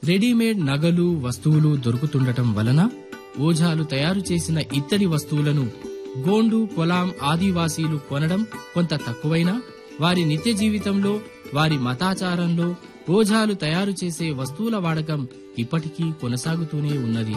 Readymade నగలు వస్తువులు దొరుకుతుండటం వలన ఓఝాలు తయారు చేసిన ఇత్తడి వస్తువులను గోండు కొలాం ఆదివాసీలు కొనడం కొంత తక్కువైనా వారి నిత్య జీవితంలో వారి మతాచారంలో ఓఝాలు తయారు చేసే వస్తువుల వాడకం ఇప్పటికీ కొనసాగుతూనే ఉన్నది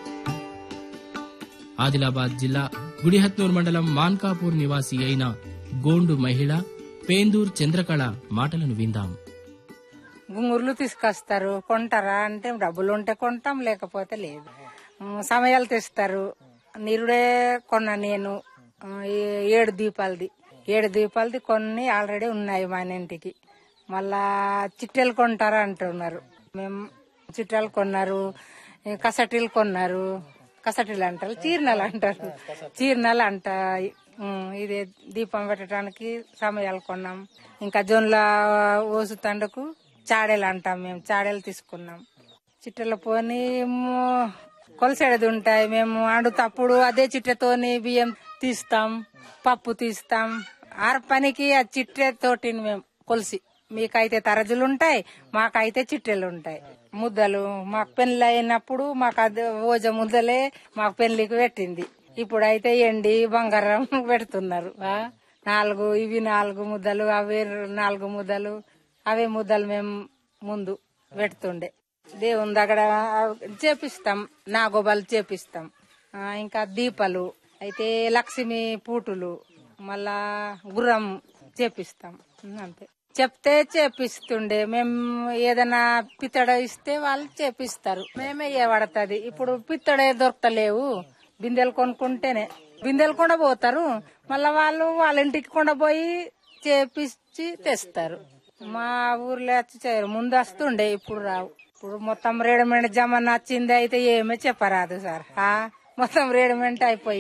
ఆదిలాబాద్ జిల్లా గుడిహత్నూర్ మండలం మాన్కాపూర్ నివాసి అయిన గోండు మహిళ పేందూర్ చంద్రకళ మాటలను విందాం గుంగుర్లు తీసుకొస్తారు కొంటారా అంటే డబ్బులు ఉంటే కొంటాం లేకపోతే లేదు ఉమ్, సమయాలు తెస్తారు నిరుడే కొన్నా నేను ఆ, ఏ- ఏడు దీపాలది ఏడు దీపాలది కొన్ని ఆల్రెడీ ఉన్నాయి మా ఇంటికి మళ్ళా చిట్టెలు కొంటారా అంటున్నారు మేము చిట్టెలు కొన్నారు ఈ కసటీలు కొన్నారు కసటీలు అంటారు చీరనలు అంటారు చీరనలు అంట ఉమ్, ఇది దీపం పెట్టడానికి సమయాలు కొన్నాం ఇంకా జొన్ల ఓసు తండకు చాడేలు అంటాం మేము చాడేలు తీసుకున్నాం చిట్టెల పోని ము- కొలసేడది ఉంటాయి మేము తప్పుడు అదే చిట్టెతోని బియ్యం తీస్తాం పప్పు తీస్తాం ఆరు పనికి ఆ చిట్టెతోటి మేము కొలిసి మీకైతే తరజులు ఉంటాయి మాకైతే చిట్టెలు ఉంటాయి ముద్దలు మాకు పెళ్లి అయినప్పుడు మాకు అది ఓజ ముద్దలే మాకు పెళ్లికి పెట్టింది ఇప్పుడైతే ఎండి బంగారం పెడుతున్నారు ఆ? నాలుగు ఇవి నాలుగు ముద్దలు అవి నాలుగు ముద్దలు అవే ముద్దలు మేము ముందు పెడుతుండే దేవుని దగ్గర చేపిస్తాం నాగోబాలు చేపిస్తాం ఆ, ఇంకా దీపాలు అయితే లక్ష్మి పూటులు మళ్ళా గుర్రం చేపిస్తాం అంతే చెప్తే చేపిస్తుండే మేము ఏదైనా పిత్తడ ఇస్తే వాళ్ళు చేపిస్తారు మేమే పడుతుంది ఇప్పుడు పిత్తడే దొరకలేవు బిందెలు కొనుక్కుంటేనే బిందెలు కూడా పోతారు మళ్ళా వాళ్ళు వాళ్ళ ఇంటికి కూడా పోయి చేపించి తెస్తారు మా ఊర్లో వచ్చి చేయరు ముందు వస్తుండే ఇప్పుడు రావు ఇప్పుడు మొత్తం రెడీమేడ్ జమానా వచ్చింది అయితే ఏమీ చెప్పరాదు సార్ ఆ? మొత్తం రెడీమేడ్ అయిపోయింది